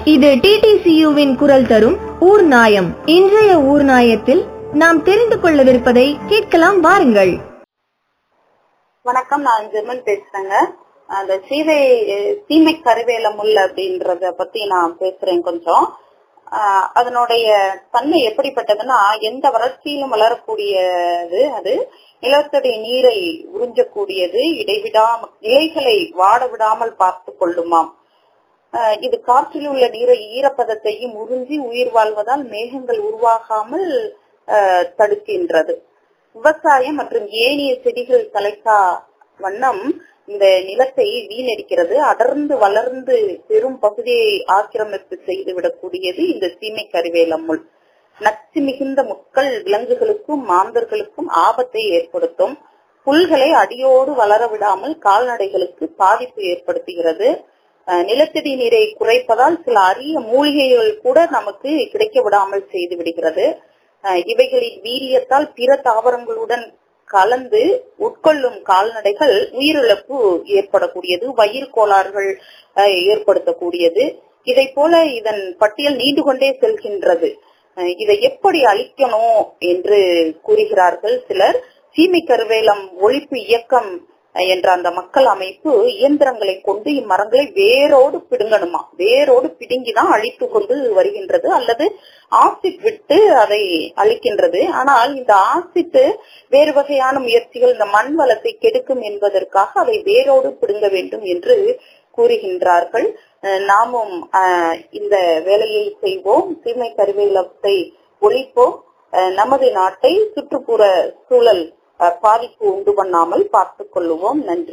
இது டிடிசியுவின் குரல் தரும் ஊர் நாயம் இன்றைய ஊர் நாயத்தில் நாம் தெரிந்து கொள்ளவிருப்பதை கேட்கலாம் வாருங்கள் வணக்கம் நான் ஜெர்மன் பேசுறேங்க அந்த சீவை சீமை கருவேல முள் அப்படின்றத பத்தி நான் பேசுறேன் கொஞ்சம் ஆஹ் அதனுடைய தன்மை எப்படிப்பட்டதுன்னா எந்த வறட்சியிலும் வளரக்கூடியது அது நிலத்தடி நீரை உறிஞ்சக்கூடியது இடைவிடாம இலைகளை வாட விடாமல் பார்த்து கொள்ளுமாம் ஆஹ் இது காற்றில் உள்ள நீரை ஈரப்பதத்தையும் உறிஞ்சி உயிர் வாழ்வதால் மேகங்கள் உருவாகாமல் ஆஹ் தடுக்கின்றது விவசாயம் மற்றும் ஏனைய செடிகள் தலைக்கா வண்ணம் இந்த நிலத்தை வீணடிக்கிறது அடர்ந்து வளர்ந்து பெரும் பகுதியை ஆக்கிரமிப்பு செய்து விடக்கூடியது இந்த சீமை கருவேலம் முள் நச்சு மிகுந்த முட்கள் விலங்குகளுக்கும் மாந்தர்களுக்கும் ஆபத்தை ஏற்படுத்தும் புல்களை அடியோடு வளர விடாமல் கால்நடைகளுக்கு பாதிப்பு ஏற்படுத்துகிறது அஹ் நிலத்தடி நீரை குறைப்பதால் சில அரிய மூலிகைகள் கூட நமக்கு கிடைக்க விடாமல் செய்து விடுகிறது அஹ் இவைகளின் வீரியத்தால் பிற தாவரங்களுடன் கலந்து உட்கொள்ளும் கால்நடைகள் உயிரிழப்பு ஏற்படக்கூடியது வயிறு கோளாறுகள் அஹ், ஏற்படுத்தக்கூடியது இதை போல இதன் பட்டியல் நீண்டு கொண்டே செல்கின்றது அஹ், இதை எப்படி அழிக்கணும் என்று கூறுகிறார்கள் சிலர் சீமை கருவேலம் ஒழிப்பு இயக்கம் அஹ், என்ற அந்த மக்கள் அமைப்பு இயந்திரங்களை கொண்டு இம்மரங்களை வேரோடு பிடுங்கணுமா வேரோடு பிடுங்கிதான் அழித்து கொண்டு வருகின்றது அல்லது ஆசிட் விட்டு அதை அழிக்கின்றது ஆனால் இந்த ஆசிட் வேறு வகையான முயற்சிகள் இந்த மண் வளத்தை கெடுக்கும் என்பதற்காக அதை வேரோடு பிடுங்க வேண்டும் என்று கூறுகின்றார்கள் அஹ் நாமும் அஹ், இந்த வேலையை செய்வோம் சீமை கருவேலத்தை ஒழிப்போம் அஹ், நமது நாட்டை சுற்றுப்புற சூழல் அஹ், பாதிப்பு உண்டு பண்ணாமல் பார்த்துக் கொள்ளுவோம் நன்றி